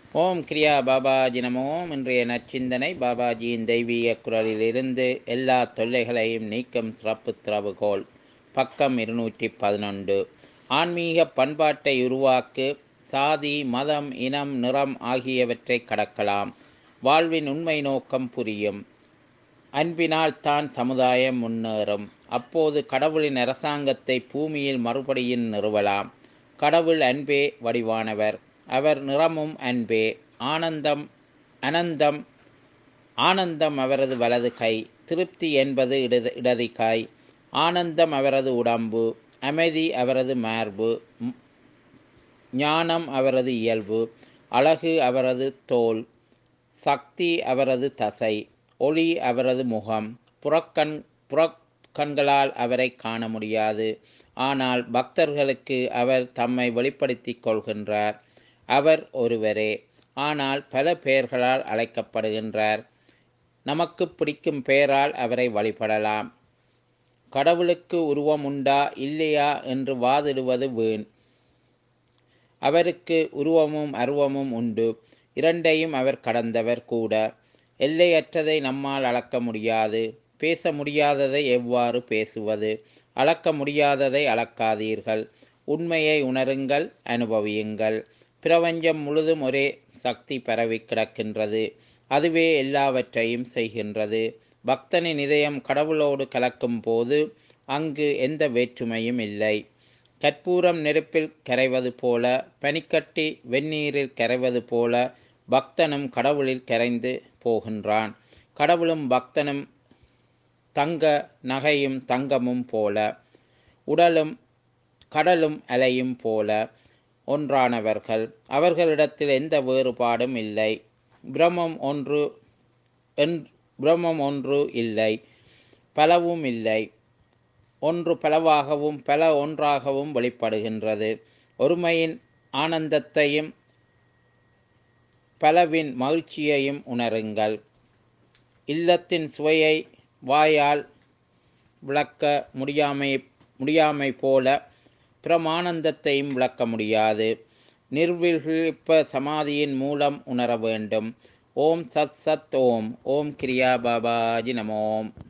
ஓம் கிரியா பாபாஜி நமோம் இன்றைய நற்சிந்தனை பாபாஜியின் தெய்வீக குரலிலிருந்து எல்லா தொல்லைகளையும் நீக்கும் சிறப்பு திறவுகோல் பக்கம் இருநூற்றி பதினொன்று ஆன்மீக பண்பாட்டை உருவாக்கு சாதி மதம் இனம் நிறம் ஆகியவற்றை கடக்கலாம் வாழ்வின் உண்மை நோக்கம் புரியும் அன்பினால் தான் சமுதாயம் முன்னேறும் அப்போது கடவுளின் அரசாங்கத்தை பூமியில் மறுபடியும் நிறுவலாம் கடவுள் அன்பே வடிவானவர் அவர் நிறமும் அன்பே ஆனந்தம் அனந்தம் ஆனந்தம் அவரது வலது கை திருப்தி என்பது இடது இடது கை ஆனந்தம் அவரது உடம்பு அமைதி அவரது மார்பு ஞானம் அவரது இயல்பு அழகு அவரது தோல் சக்தி அவரது தசை ஒளி அவரது முகம் புறக்கண் புறக்கண்களால் அவரை காண முடியாது ஆனால் பக்தர்களுக்கு அவர் தம்மை வெளிப்படுத்திக் கொள்கின்றார் அவர் ஒருவரே ஆனால் பல பெயர்களால் அழைக்கப்படுகின்றார் நமக்கு பிடிக்கும் பெயரால் அவரை வழிபடலாம் கடவுளுக்கு உருவம் உண்டா இல்லையா என்று வாதிடுவது வீண் அவருக்கு உருவமும் அருவமும் உண்டு இரண்டையும் அவர் கடந்தவர் கூட எல்லையற்றதை நம்மால் அளக்க முடியாது பேச முடியாததை எவ்வாறு பேசுவது அளக்க முடியாததை அளக்காதீர்கள் உண்மையை உணருங்கள் அனுபவியுங்கள் பிரபஞ்சம் முழுதும் ஒரே சக்தி பரவி கிடக்கின்றது அதுவே எல்லாவற்றையும் செய்கின்றது பக்தனின் இதயம் கடவுளோடு கலக்கும் போது அங்கு எந்த வேற்றுமையும் இல்லை கற்பூரம் நெருப்பில் கரைவது போல பனிக்கட்டி வெந்நீரில் கரைவது போல பக்தனும் கடவுளில் கரைந்து போகின்றான் கடவுளும் பக்தனும் தங்க நகையும் தங்கமும் போல உடலும் கடலும் அலையும் போல ஒன்றானவர்கள் அவர்களிடத்தில் எந்த வேறுபாடும் இல்லை பிரமம் ஒன்று என் பிரமம் ஒன்று இல்லை பலவும் இல்லை ஒன்று பலவாகவும் பல ஒன்றாகவும் வெளிப்படுகின்றது ஒருமையின் ஆனந்தத்தையும் பலவின் மகிழ்ச்சியையும் உணருங்கள் இல்லத்தின் சுவையை வாயால் விளக்க முடியாமை முடியாமை போல பிரமானந்தத்தையும் விளக்க முடியாது நிர்விழிப்ப சமாதியின் மூலம் உணர வேண்டும் ஓம் சத் சத் ஓம் ஓம் கிரியா பாபாஜி நமோம்